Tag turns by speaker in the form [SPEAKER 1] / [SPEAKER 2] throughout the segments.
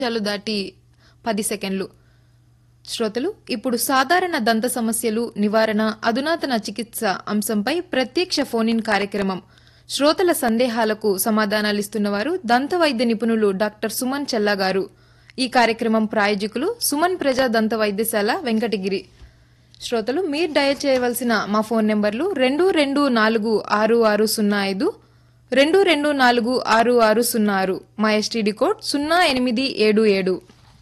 [SPEAKER 1] నిమిషాలు దాటి పది సెకండ్లు శ్రోతలు ఇప్పుడు సాధారణ దంత సమస్యలు నివారణ అధునాతన చికిత్స అంశంపై ప్రత్యక్ష ఫోన్ కార్యక్రమం శ్రోతల సందేహాలకు సమాధానాలిస్తున్నవారు దంత వైద్య నిపుణులు డాక్టర్ సుమన్ చెల్లా గారు ఈ కార్యక్రమం ప్రాయోజకులు సుమన్ ప్రజా దంత వైద్యశాల వెంకటగిరి శ్రోతలు మీరు డయల్ చేయవలసిన మా ఫోన్ నెంబర్లు రెండు రెండు నాలుగు ఆరు ఆరు సున్నా ఐదు రెండు రెండు నాలుగు ఆరు ఆరు సున్నా ఆరు మా ఎస్టీడీ కోడ్ సున్నా ఎనిమిది ఏడు ఏడు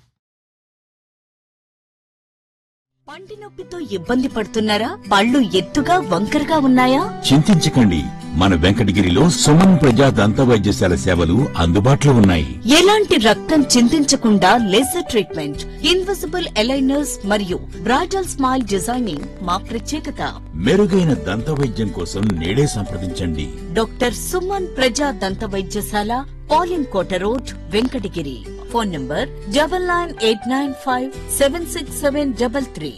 [SPEAKER 2] పంటి నొప్పితో ఇబ్బంది పడుతున్నారా పళ్ళు ఎత్తుగా వంకరగా ఉన్నాయా
[SPEAKER 3] చింతించకండి మన వెంకటగిరిలో సుమన్ ప్రజా దంత వైద్యశాల సేవలు అందుబాటులో ఉన్నాయి
[SPEAKER 2] ఎలాంటి రక్తం చింతించకుండా లేజర్ ట్రీట్మెంట్ ఇన్విజిబుల్ ఎలైనర్స్ మరియు బ్రాడల్ స్మైల్ డిజైనింగ్ మా ప్రత్యేకత
[SPEAKER 3] మెరుగైన దంత వైద్యం కోసం నేడే సంప్రదించండి
[SPEAKER 2] డాక్టర్ సుమన్ ప్రజా దంత వైద్యశాల పాలిన్ Kota road Venkatagiri phone number double nine eight nine five seven six seven double three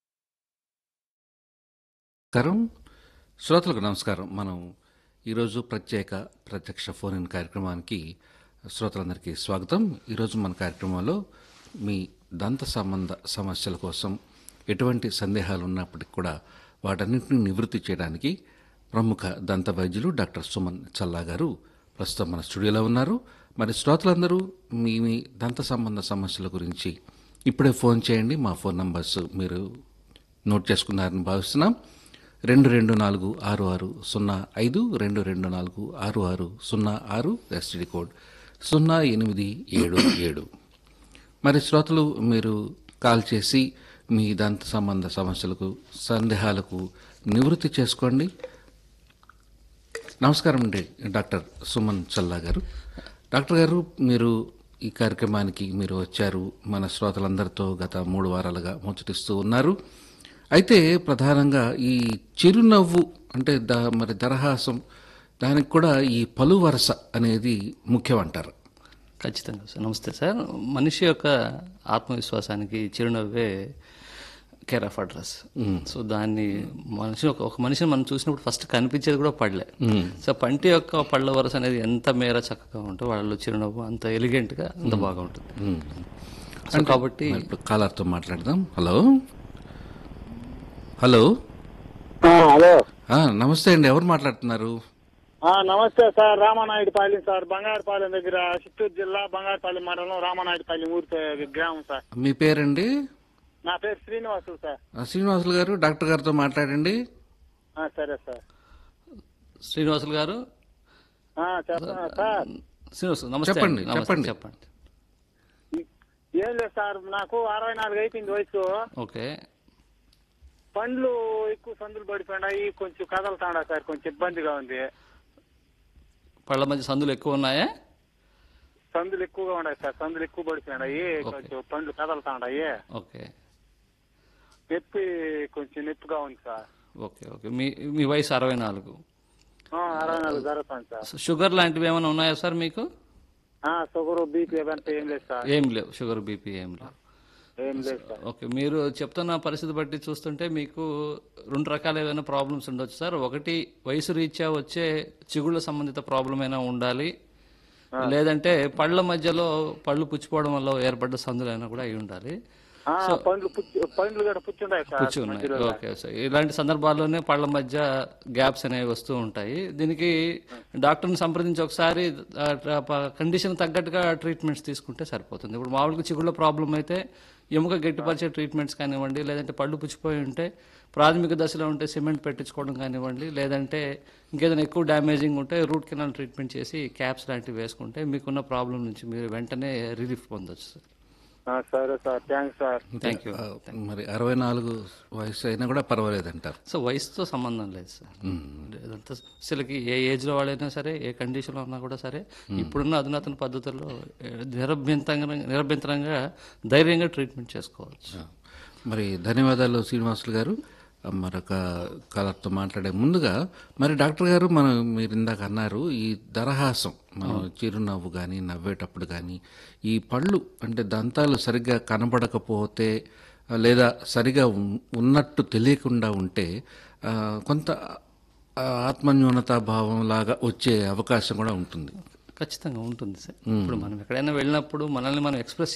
[SPEAKER 4] నమస్కారం శ్రోతలకు నమస్కారం మనం ఈరోజు ప్రత్యేక ప్రత్యక్ష ఫోన్ ఇన్ కార్యక్రమానికి శ్రోతలందరికీ స్వాగతం ఈరోజు మన కార్యక్రమంలో మీ దంత సంబంధ సమస్యల కోసం ఎటువంటి సందేహాలు ఉన్నప్పటికీ కూడా వాటన్నింటినీ నివృత్తి చేయడానికి ప్రముఖ దంత వైద్యులు డాక్టర్ సుమన్ చల్లా గారు ప్రస్తుతం మన స్టూడియోలో ఉన్నారు మరి శ్రోతలందరూ మీ మీ దంత సంబంధ సమస్యల గురించి ఇప్పుడే ఫోన్ చేయండి మా ఫోన్ నంబర్స్ మీరు నోట్ చేసుకున్నారని భావిస్తున్నాం రెండు రెండు నాలుగు ఆరు ఆరు సున్నా ఐదు రెండు రెండు నాలుగు ఆరు ఆరు సున్నా ఆరు ఎస్టీడీ కోడ్ సున్నా ఎనిమిది ఏడు ఏడు మరి శ్రోతలు మీరు కాల్ చేసి మీ దంత సంబంధ సమస్యలకు సందేహాలకు నివృత్తి చేసుకోండి నమస్కారం అండి డాక్టర్ సుమన్ చల్లా గారు డాక్టర్ గారు మీరు ఈ కార్యక్రమానికి మీరు వచ్చారు మన శ్రోతలందరితో గత మూడు వారాలుగా ముచ్చటిస్తూ ఉన్నారు అయితే ప్రధానంగా ఈ చిరునవ్వు అంటే ద మరి దరహాసం దానికి కూడా ఈ పలు వరస అనేది ముఖ్యం అంటారు
[SPEAKER 5] ఖచ్చితంగా సార్ నమస్తే సార్ మనిషి యొక్క ఆత్మవిశ్వాసానికి చిరునవ్వే కేర్ ఆఫ్ అడ్రస్ సో దాన్ని మనిషి ఒక ఒక మనిషిని మనం చూసినప్పుడు ఫస్ట్ కనిపించేది కూడా పళ్ళే సో పంటి యొక్క పళ్ళ వరస అనేది ఎంత మేర చక్కగా ఉంటే వాళ్ళలో చిరునవ్వు అంత ఎలిగెంట్ గా అంత బాగుంటుంది సో కాబట్టి
[SPEAKER 4] మరి ఇప్పుడు కాలర్తో మాట్లాడదాం హలో హలో
[SPEAKER 6] ఆ, హలో
[SPEAKER 4] ఆ, నమస్తే అండి ఎవరు మాట్లాడుతున్నారు
[SPEAKER 6] ఆ, నమస్తే సార్ రామానాయుడుపాలెం సార్ బంగారుపాలెం దగ్గర చిత్తూరు జిల్లా బంగారుపాలెం మండలం రామానాయుడుపాలెం ఊరి పే- గ్రామం సార్
[SPEAKER 4] మీ పేరండి
[SPEAKER 6] నా పేరు శ్రీనివాసులు సార్
[SPEAKER 4] ఆ, శ్రీనివాసులు గారు డాక్టర్ గారితో మాట్లాడండి
[SPEAKER 6] ఆ, సరే సార్
[SPEAKER 5] శ్రీనివాసులు గారు
[SPEAKER 6] ఆ, చెప్పండి సార్
[SPEAKER 5] శ్రీనివాసులు నమస్తే
[SPEAKER 4] చెప్పండి,
[SPEAKER 5] అండి. నమస్తే,
[SPEAKER 4] చెప్పండి.
[SPEAKER 5] చెప్పండి
[SPEAKER 6] ఏం లేదు సార్ నాకు అరవై నాలుగు అయిపోయింది వయసు
[SPEAKER 5] ఓకే
[SPEAKER 6] పండ్లు ఎక్కువ సందులు పడిపోయినాయి కొంచెం కదలుతాడా సార్ కొంచెం ఇబ్బందిగా ఉంది
[SPEAKER 5] పళ్ళ మధ్య సందులు ఎక్కువ ఉన్నాయా
[SPEAKER 6] సందులు ఎక్కువగా ఉన్నాయి సార్ సందులు ఎక్కువ పడిపోయినాయి కొంచెం పండ్లు కదలుతాడాయి
[SPEAKER 5] ఓకే
[SPEAKER 6] నొప్పి కొంచెం నొప్పిగా ఉంది సార్
[SPEAKER 5] ఓకే ఓకే మీ మీ వయసు అరవై నాలుగు
[SPEAKER 6] ఆ, అరవై నాలుగు జరుగుతుంది సార్
[SPEAKER 5] సో షుగర్ లాంటివి ఏమైనా ఉన్నాయా సార్ మీకు
[SPEAKER 6] ఆ, షుగర్ బీపీ అవంతా ఏం లేదు సార్
[SPEAKER 5] ఏం లేవు షుగర్ బీపీ ఏం లేవు
[SPEAKER 6] ఏం లేదు సార్
[SPEAKER 5] ఓకే మీరు చెప్తున్న పరిస్థితి బట్టి చూస్తుంటే మీకు రెండు రకాల ఏదైనా ప్రాబ్లమ్స్ ఉండొచ్చు సార్ ఒకటి వయసు రీత్యా వచ్చే చిగుళ్ళ సంబంధిత ప్రాబ్లం అయినా ఉండాలి లేదంటే పళ్ళ మధ్యలో పళ్ళు పుచ్చిపోవడం వల్ల ఏర్పడ్డ సందులైనా కూడా అయి ఉండాలి
[SPEAKER 6] ఆ, పండ్లు పుచ్చి పండ్లు కూడా పుచ్చుంటాయి సార్
[SPEAKER 5] పుచ్చి ఉన్నాయి ఓకే సార్ ఇలాంటి సందర్భాల్లోనే పళ్ళ మధ్య గ్యాప్స్ అనేవి వస్తూ ఉంటాయి దీనికి డాక్టర్ని సంప్రదించి ఒకసారి కండిషన్ తగ్గట్టుగా ట్రీట్మెంట్స్ తీసుకుంటే సరిపోతుంది ఇప్పుడు మామూలుగా చిగుళ్ళ ప్రాబ్లం అయితే ఎముక గట్టిపరిచే ట్రీట్మెంట్స్ కానివ్వండి లేదంటే పళ్ళు పుచ్చిపోయి ఉంటే ప్రాథమిక దశలో ఉంటే సిమెంట్ పెట్టించుకోవడం కానివ్వండి లేదంటే ఇంకేదైనా ఎక్కువ డ్యామేజింగ్ ఉంటే రూట్ కెనాల్ ట్రీట్మెంట్ చేసి క్యాప్స్ లాంటివి వేసుకుంటే మీకున్న ప్రాబ్లం నుంచి మీరు వెంటనే రిలీఫ్ పొందొచ్చు సార్
[SPEAKER 6] ఆ, సరే sir thanks sir
[SPEAKER 5] thank you
[SPEAKER 4] ఆ, మరి అరవై నాలుగు వయసు అయినా కూడా పర్వాలేదు అంటారు
[SPEAKER 5] సో వయసుతో సంబంధం లేదు సార్ ఇదంతా అసలుకి ఏ ఏజ్లో వాళ్ళైనా సరే ఏ కండిషన్లో ఉన్నా కూడా సరే ఇప్పుడున్న అధునాతన పద్ధతుల్లో ఏ, నిరభ్యంతరంగా నిరభ్యంతరంగా ధైర్యంగా ట్రీట్మెంట్ చేసుకోవచ్చు
[SPEAKER 4] మరి ధన్యవాదాలు శ్రీనివాసులు గారు ఆ, మరొక కాలర్తో మాట్లాడే ముందుగా మరి డాక్టర్ గారు మనం మీరు ఇందాక అన్నారు ఈ దరహాసం మనం చిరునవ్వు కానీ నవ్వేటప్పుడు కానీ ఈ పళ్ళు అంటే దంతాలు సరిగ్గా కనబడకపోతే ఆ, లేదా సరిగా ఉన్- ఉన్నట్టు తెలియకుండా ఉంటే ఆ, కొంత ఆ, ఆత్మన్యూనతా భావం లాగా వచ్చే అవకాశం కూడా ఉంటుంది
[SPEAKER 5] ఖచ్చితంగా ఉంటుంది సార్ ఇప్పుడు మనం ఎక్కడైనా వెళ్ళినప్పుడు మనల్ని మనం ఎక్స్ప్రెస్